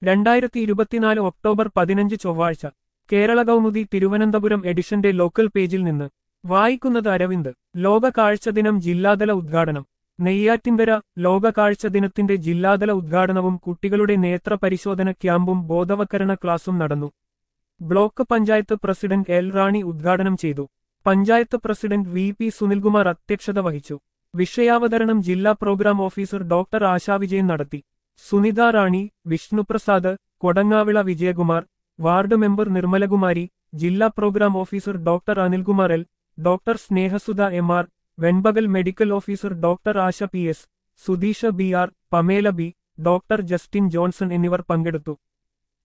രണ്ടായിരത്തി ഇരുപത്തിനാല് ഒക്ടോബർ പതിനഞ്ച് ചൊവ്വാഴ്ച കേരള കൗമുദി തിരുവനന്തപുരം എഡിഷന്റെ ലോക്കൽ പേജിൽ നിന്ന് വായിക്കുന്നത് അരവിന്ദ് ലോക കാഴ്ച ദിനം ജില്ലാതല ഉദ്ഘാടനം നെയ്യാറ്റിൻകര ലോക കാഴ്ച ദിനത്തിന്റെ ജില്ലാതല ഉദ്ഘാടനവും കുട്ടികളുടെ നേത്ര പരിശോധന ക്യാമ്പും ബോധവൽക്കരണ ക്ലാസും നടന്നു block panchayat president L Rani ഉദ്ഘാടനം ചെയ്തു panchayat president V P Sunilkumar അധ്യക്ഷത വഹിച്ചു വിഷയാവതരണം ജില്ലാ program officer doctor Asha Vijayan നടത്തി സുനിത റാണി വിഷ്ണുപ്രസാദ് കൊടങ്ങാവിള വിജയകുമാർ വാർഡ് മെമ്പർ നിർമ്മലകുമാരി ജില്ലാ program officer doctor Anilkumar L doctor Snehasudha M R Venpakal medical officer doctor Asha P S Sudheesha B R Pamela B doctor Justin Johnson എന്നിവർ പങ്കെടുത്തു